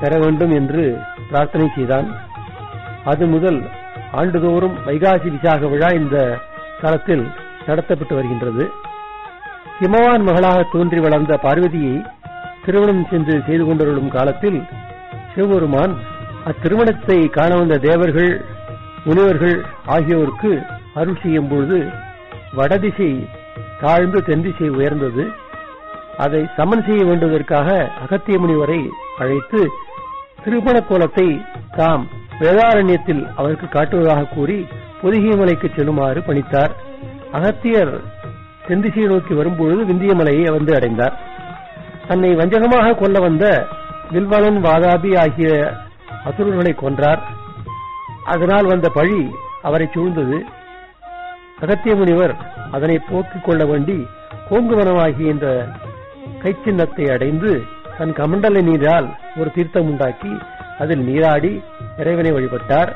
பெற வேண்டும் என்று பிரார்த்தனை செய்தான் அது முதல் ஆண்டுதோறும் வைகாசி விசாக விழா இந்த தலத்தில் நடத்தப்பட்டு வருகின்றது ஹிமவான் மகளாக தோன்றி வளர்ந்த பார்வதியை திருமணம் சென்று செய்து கொண்டிருக்கும் காலத்தில் சிவபெருமான் அத்திருமணத்தை காண வந்த தேவர்கள் முனிவர்கள் ஆகியோருக்கு அருள் செய்யும் பொழுது வடதிசை தாழ்ந்து தென்திசை உயர்ந்தது அதை சமன் செய்ய வேண்டுவதற்காக அகத்திய முனிவரை அழைத்து திருமண கோலத்தை தாம் வேதாரண்யத்தில் அவருக்கு காட்டுவதாக கூறி பொதிகை மலைக்கு செல்லுமாறு பணித்தார் அகத்தியர் தென்திசையை நோக்கி வரும்பொழுது விந்திய மலையை வந்து அடைந்தார் தன்னை வஞ்சகமாக கொல்ல வந்த வில்வலன் வாதாபி ஆகிய அசுரர்களை கொன்றார் அதனால் வந்த பழி அவரை சூழ்ந்தது அகத்திய முனிவர் அதனை போக்கிக் கொள்ள வேண்டி கோங்குவனமாகிய இந்த கைச்சின்னத்தை அடைந்து தன் கமண்டல நீரால் ஒரு தீர்த்தம் உண்டாக்கி அதில் நீராடி இறைவனை வழிபட்டார்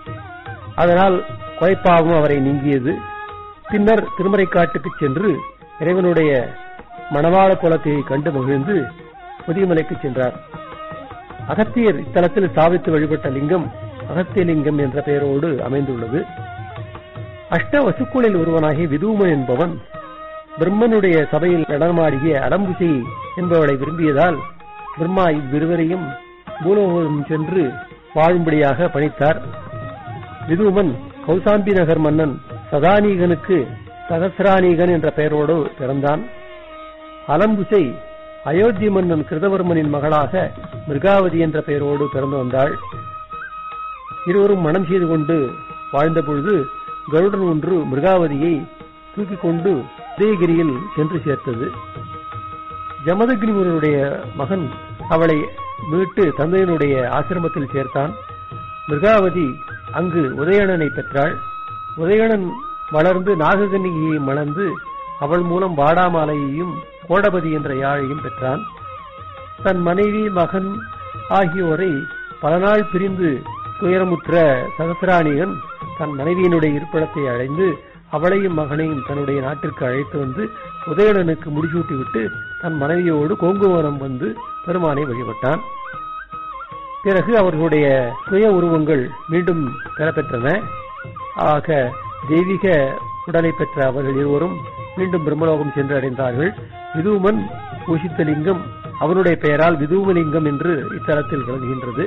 அதனால் கொலைப்பாவம் அவரை நீங்கியது பின்னர் திருமறைக்காட்டுக்கு சென்று இறைவனுடைய மணவாள குலத்தை கண்டு மகிழ்ந்து புதியமலைக்கு சென்றார் அகத்தியர் இத்தலத்தில் ஸ்தாபித்து வழிபட்ட லிங்கம் அகத்திய லிங்கம் என்ற பெயரோடு அமைந்துள்ளது அஷ்ட வசுக்களில் ஒருவனாகிய விதூமன் என்பவன் பிரம்மனுடைய சபையில் நடனமாடிய அலம்புசி என்பவளை விரும்பியதால் பிரம்மா இவ்விருவரையும் பூலோகம் சென்று வாழும்படியாக பணித்தார் விதூமன் கௌசாம்பி நகர் மன்னன் சதானீகனுக்கு சகசிரானீகன் என்ற பெயரோடு பிறந்தான் அலம்புசை அயோத்தி மன்னன் கிருதவர்மனின் மகளாக மிருகாவதி என்ற பெயரோடு பிறந்து வந்தாள் இருவரும் மனம் செய்து கொண்டு வாழ்ந்த பொழுது கருடன் ஒன்று மிருகாவதியை தூக்கிக் கொண்டு உதயகிரியில் சென்று சேர்த்தது ஜமதகிரிமுருடைய மகன் அவளை மீட்டு தந்தையினுடைய ஆசிரமத்தில் சேர்த்தான் மிருகாவதி அங்கு உதயணனை பெற்றாள் உதயணன் வளர்ந்து நாககன்னிகையை மணந்து அவள் மூலம் வாடாமாலையையும் கோடபதி என்ற யாழையும் பெற்றான் தன் மனைவி மகன் ஆகியோரை பல நாள் பிரிந்து துயரமுற்ற சகசிராணிகன் தன் மனைவியினுடைய இருப்பிடத்தை அடைந்து அவளையும் மகனையும் தன்னுடைய நாட்டிற்கு அழைத்து வந்து உதயணனுக்கு முடிசூட்டிவிட்டு தன் மனைவியோடு கோங்குவனம் வந்து பெருமானை வழிபட்டான் பிறகு அவர்களுடைய சுய உருவங்கள் மீண்டும் பெறப்பெற்றன ஆக தெய்வீக உடலை பெற்ற அவர்கள் இருவரும் மீண்டும் பிரம்மலோகம் சென்று அடைந்தார்கள் விதூமன் பூஷித்த லிங்கம் அவனுடைய பெயரால் விதூமலிங்கம் என்று இத்தலத்தில் விளங்குகின்றது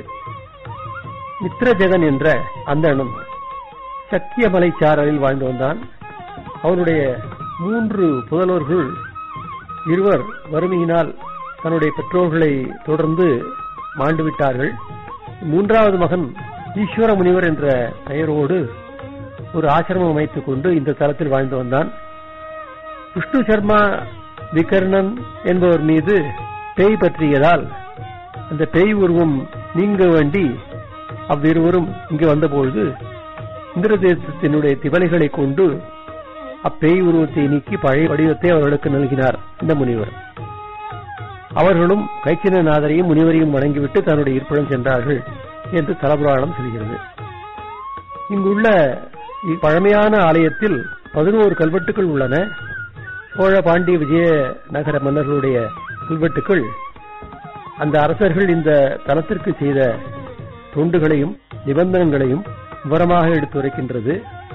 மித்ரஜெகன் என்ற அந்தணன் சக்கிய மலைச்சாரலில் வாழ்ந்து வந்தான் அவனுடைய மூன்று புதல்வர்கள் இருவர் வறுமையினால் தன்னுடைய பெற்றோர்களை தொடர்ந்து மாண்டு விட்டார்கள் மூன்றாவது மகன் ஈஸ்வர முனிவர் என்ற பெயரோடு ஒரு ஆசிரமம் அமைத்துக் கொண்டு இந்த தலத்தில் வாழ்ந்து வந்தான் விஷ்ணு சர்மா விகர்ணன் என்பவர் மீது பேய் பற்றியதால் அந்த பேய் உருவம் நீங்க வேண்டி அவ்விருவரும் இங்கு வந்தபொழுது இந்திரதேசத்தினுடைய திவலைகளை கொண்டு அப்பேய் உருவத்தை நீக்கி பழைய வடிவத்தை அவர்களுக்கு நல்கினார் இந்த முனிவர் அவர்களும் கைச்சினநாதரையும் முனிவரையும் வணங்கிவிட்டு தன்னுடைய இருப்பிடம் சென்றார்கள் என்று தலபுராணம் சொல்கிறது இங்குள்ள பழமையான ஆலயத்தில் பதினோரு கல்வெட்டுகள் உள்ளன சோழ பாண்டிய விஜய நகர மன்னர்களுடைய கல்வெட்டுகள் அந்த அரசர்கள் இந்த தலத்திற்கு செய்த தொண்டுகளையும் நிபந்தனைகளையும் விவரமாக எடுத்துரைக்கின்றது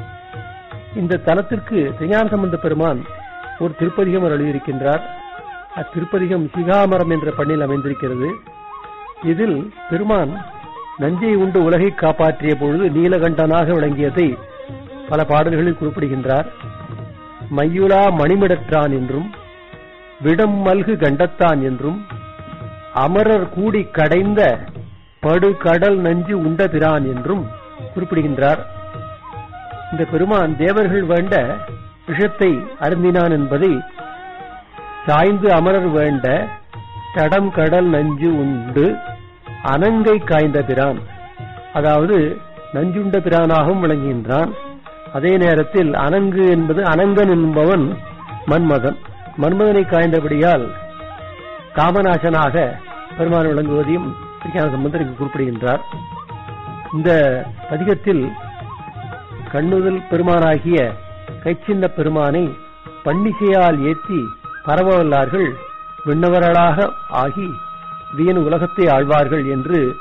இந்த தலத்திற்கு திருஞான சம்பந்த பெருமான் ஒரு திருப்பதிகம் எழுதியிருக்கின்றார் அத்திருப்பதிகம் சிகாமரம் என்ற பண்ணில் அமைந்திருக்கிறது இதில் பெருமான் நஞ்சை உண்டு உலகை காப்பாற்றிய பொழுது நீலகண்டனாக விளங்கியதை பல பாடல்களில் குறிப்பிடுகின்றார் மையுலா மணிமிடற்றான் என்றும் விடம் மல்கு கண்டத்தான் என்றும் அமரர் கூடி கடைந்த படுகடல் நஞ்சு உண்ட பிரான் என்றும் குறிப்பிடுகின்றார் இந்த பெருமான் தேவர்கள் வேண்ட விஷத்தை அருந்தினான் என்பதை சாய்ந்து அமரர் வேண்ட தடம் கடல் நஞ்சு உண்டு அனங்கை காய்ந்த பிரான் அதாவது நஞ்சுண்ட பிரானாகவும் விளங்குகின்றான் அதே நேரத்தில் அனங்கு என்பது அனங்கன் என்பவன் மன்மதன் மன்மதனை காய்ந்தபடியால் காமநாசனாக பெருமான் விளங்குவதையும் திருஞான சம்பந்தர் இங்கு குறிப்பிடுகின்றார் இந்த பதிகத்தில் கண்ணுதல் பெருமானாகிய கைச்சின்ன பெருமானை பன்னிசையால் ஏற்றி பரவவல்லார்கள் விண்ணவர்களாக ஆகி வீண் உலகத்தை ஆழ்வார்கள் என்று